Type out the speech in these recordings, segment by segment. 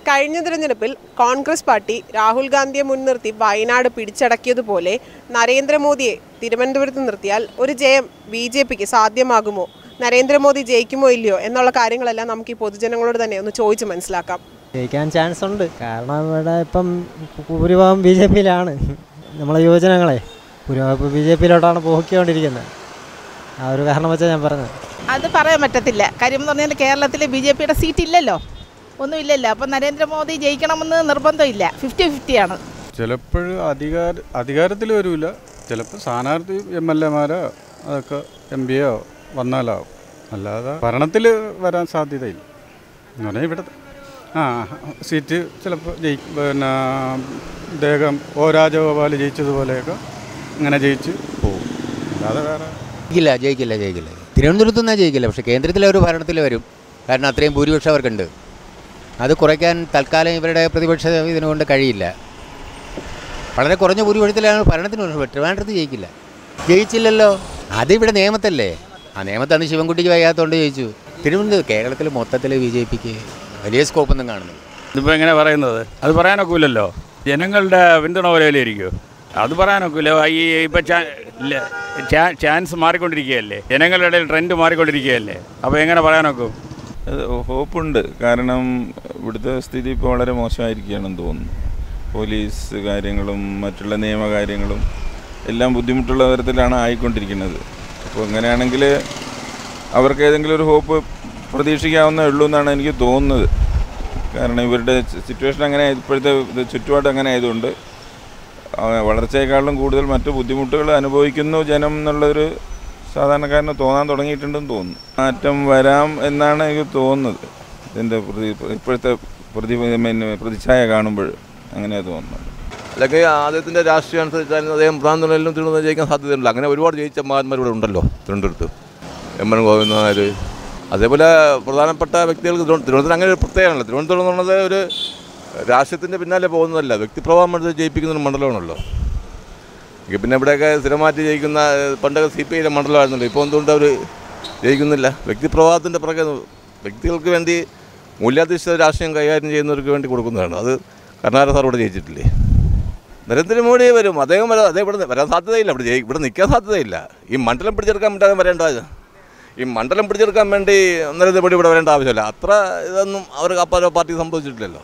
കഴിഞ്ഞ തിരഞ്ഞെടുപ്പിൽ കോൺഗ്രസ് പാർട്ടി രാഹുൽ ഗാന്ധിയെ മുൻനിർത്തി വയനാട് പിടിച്ചടക്കിയതുപോലെ നരേന്ദ്രമോദിയെ തിരുവനന്തപുരത്ത് നിർത്തിയാൽ ഒരു ജയം ബി ജെ പിക്ക് സാധ്യമാകുമോ നരേന്ദ്രമോദി ജയിക്കുമോ ഇല്ലയോ എന്നുള്ള കാര്യങ്ങളെല്ലാം നമുക്ക് ഈ പൊതുജനങ്ങളോട് തന്നെ ഒന്ന് ചോദിച്ച് മനസ്സിലാക്കാം ജയിക്കാൻ ചാൻസ് ഉണ്ട് കാരണം ഇവിടെ ഇപ്പം ഭൂരിഭാഗം ബി ജെ പിയിലാണ് നമ്മളെ യുവജനങ്ങളെ ഭൂരിഭാഗം ബി ജെ പിയിലോട്ടാണ് പോക്കിക്കൊണ്ടിരിക്കുന്നത് ആ ഒരു കാരണം വെച്ചാൽ ഞാൻ പറഞ്ഞത് അത് പറയാൻ പറ്റത്തില്ല കാര്യം എന്ന് പറഞ്ഞാൽ കേരളത്തിൽ ബി ജെ പിയുടെ സീറ്റ് ഇല്ലല്ലോ ഒന്നുമില്ലല്ലോ അപ്പം നരേന്ദ്രമോദി ജയിക്കണമെന്ന് നിർബന്ധമില്ല ഫിഫ്റ്റി ഫിഫ്റ്റിയാണ് ചിലപ്പോൾ അധികാര അധികാരത്തിൽ വരില്ല ചിലപ്പോൾ സ്ഥാനാർത്ഥി എം എൽ എമാരോ അതൊക്കെ എം പിയോ വന്നാലാവും അല്ലാതെ ഭരണത്തിൽ വരാൻ സാധ്യതയില്ല എന്ന് പറഞ്ഞാൽ ഇവിടെ ആ സീറ്റ് ചിലപ്പോൾ ജയിക്കും പിന്നെ ഇദ്ദേഹം ഓ രാജഗോപാൽ ജയിച്ചതുപോലെയൊക്കെ അങ്ങനെ ജയിച്ച് പോകും അല്ലാതെ വേറെ ജയിക്കില്ല ജയിക്കില്ല ജയിക്കില്ല തിരുവനന്തപുരത്ത് നിന്നാൽ ജയിക്കില്ല പക്ഷേ കേന്ദ്രത്തിലെ ഒരു ഭരണത്തിൽ വരും കാരണം അത്രയും ഭൂരിപക്ഷം അവർക്കുണ്ട് അത് കുറയ്ക്കാൻ തൽക്കാലം ഇവരുടെ പ്രതിപക്ഷ ഇതിനുകൊണ്ട് കഴിയില്ല വളരെ കുറഞ്ഞ ഭൂരിപക്ഷത്തിലാണ് ഭരണത്തിന് വന്നത്. ട്രിവാൻഡ്രത്ത് ജയിക്കില്ല ജയിച്ചില്ലല്ലോ അതിവിടെ നിയമത്തല്ലേ ആ നിയമത്ത് അന്ന് ശിവൻകുട്ടിക്ക് വയ്യാത്തതുകൊണ്ട് ജയിച്ചു തിരുവനന്തപുരം കേരളത്തിൽ മൊത്തത്തിൽ ബി ജെ പിക്ക് വലിയ സ്കോപ്പൊന്നും കാണുന്നില്ല ഇതിപ്പോൾ എങ്ങനെ പറയുന്നത് അത് പറയാനൊക്കില്ലല്ലോ ജനങ്ങളുടെ പിന്തുണ പോലെ ഇരിക്കുമോ അത് പറയാനൊക്കില്ല ഈ ഇപ്പം ചാൻസ് മാറിക്കൊണ്ടിരിക്കുകയല്ലേ ജനങ്ങളുടെ ഇടയിൽ ട്രെൻഡ് മാറിക്കൊണ്ടിരിക്കുകയല്ലേ അപ്പോൾ എങ്ങനെ പറയാനൊക്കും അത് ഹോപ്പുണ്ട് കാരണം ഇവിടുത്തെ സ്ഥിതി ഇപ്പോൾ വളരെ മോശമായിരിക്കുകയാണെന്ന് തോന്നുന്നു പോലീസ് കാര്യങ്ങളും മറ്റുള്ള നിയമകാര്യങ്ങളും എല്ലാം ബുദ്ധിമുട്ടുള്ള തരത്തിലാണ് ആയിക്കൊണ്ടിരിക്കുന്നത് അപ്പോൾ അങ്ങനെയാണെങ്കിൽ അവർക്ക് ഏതെങ്കിലും ഒരു ഹോപ്പ് പ്രതീക്ഷിക്കാവുന്നേ ഉള്ളൂ എന്നാണ് എനിക്ക് തോന്നുന്നത് കാരണം ഇവരുടെ സിറ്റുവേഷൻ അങ്ങനെ ഇപ്പോഴത്തെ ഇത് ചുറ്റുപാട് അങ്ങനെ ആയതുകൊണ്ട് ആ, വളർച്ചയെക്കാളും കൂടുതൽ മറ്റു ബുദ്ധിമുട്ടുകൾ അനുഭവിക്കുന്നു ജനം എന്നുള്ളൊരു സാധാരണക്കാരന് തോന്നാൻ തുടങ്ങിയിട്ടുണ്ടെന്ന് തോന്നുന്നു മാറ്റം വരാം എന്നാണ് എനിക്ക് തോന്നുന്നത് ഇതിൻ്റെ പ്രതി ഇപ്പോഴത്തെ പ്രതി പിന്നെ പ്രതിച്ഛായ കാണുമ്പോൾ അങ്ങനെയാണ് തോന്നുന്നത് അല്ലെങ്കിൽ ആദ്യത്തിൻ്റെ രാഷ്ട്രീയം അനുസരിച്ചായിരുന്നു അദ്ദേഹം പ്രാന്തങ്ങളിലും തിരുവനന്തപുരം ജയിക്കാൻ സാധ്യതയുണ്ട് അങ്ങനെ ഒരുപാട് ജയിച്ച മഹാന്മാർ ഇവിടെ ഉണ്ടല്ലോ തിരുവനന്തപുരത്ത് എം എൻ ഗോവിന്ദ നായർ അതേപോലെ പ്രധാനപ്പെട്ട വ്യക്തികൾക്ക് തിരുവ- തിരുവനന്തപുരം അങ്ങനെ ഒരു പ്രത്യേകമാണല്ലോ തിരുവനന്തപുരം എന്ന് പറയുന്നത് ഒരു രാഷ്ട്രീയത്തിൻ്റെ പിന്നാലെ പോകുന്നതല്ല വ്യക്തിപ്രഭാവം എടുത്ത് ജയിപ്പിക്കുന്ന ഒരു മണ്ഡലമാണല്ലോ എങ്കിൽ പിന്നെ ഇവിടെയൊക്കെ സ്ഥിരമാറ്റി ജയിക്കുന്ന ഏഹ്, പണ്ടൊക്കെ സി പി ഐയുടെ മണ്ഡലമായിരുന്നല്ലോ ഇപ്പോൾ എന്തുകൊണ്ട് അവർ ജയിക്കുന്നില്ല വ്യക്തിപ്രഭാവത്തിൻ്റെ പുറകെ വ്യക്തികൾക്ക് വേണ്ടി മൂല്യാധിഷ്ഠിത രാഷ്ട്രീയം കൈകാര്യം ചെയ്യുന്നവർക്ക് വേണ്ടി കൊടുക്കുന്നതാണ് അത് കർണാടക സാർ ഇവിടെ ജയിച്ചിട്ടില്ലേ നരേന്ദ്രമോദി വരും അദ്ദേഹം വരാം അദ്ദേഹം ഇവിടെ വരാൻ സാധ്യതയില്ല ഇവിടെ ജയി ഇവിടെ നിൽക്കാൻ സാധ്യതയില്ല ഈ മണ്ഡലം പിടിച്ചെടുക്കാൻ വേണ്ടി അദ്ദേഹം വരേണ്ട ഈ മണ്ഡലം പിടിച്ചെടുക്കാൻ വേണ്ടി നരേന്ദ്രമോദി ഇവിടെ വരേണ്ട ആവശ്യമില്ല അത്ര ഇതൊന്നും അവർക്ക് അപ്പാരോ പാർട്ടി സംഭവിച്ചിട്ടില്ലല്ലോ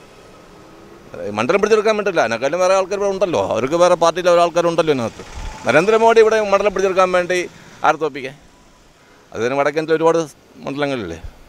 ഈ മണ്ഡലം പിടിച്ചെടുക്കാൻ വേണ്ടിയില്ല അതിനേക്കാളും വേറെ ആൾക്കാർ ഇവിടെ ഉണ്ടല്ലോ അവർക്ക് വേറെ പാർട്ടിയിലെ വേറെ ആൾക്കാരുണ്ടല്ലോ ഇതിനകത്ത് നരേന്ദ്രമോദി ഇവിടെ മണ്ഡലം പിടിച്ചെടുക്കാൻ വേണ്ടി ആരെ തോപ്പിക്കാൻ അതിന് വടക്കേൻ്റെ ഒരുപാട് മണ്ഡലങ്ങളില്ലേ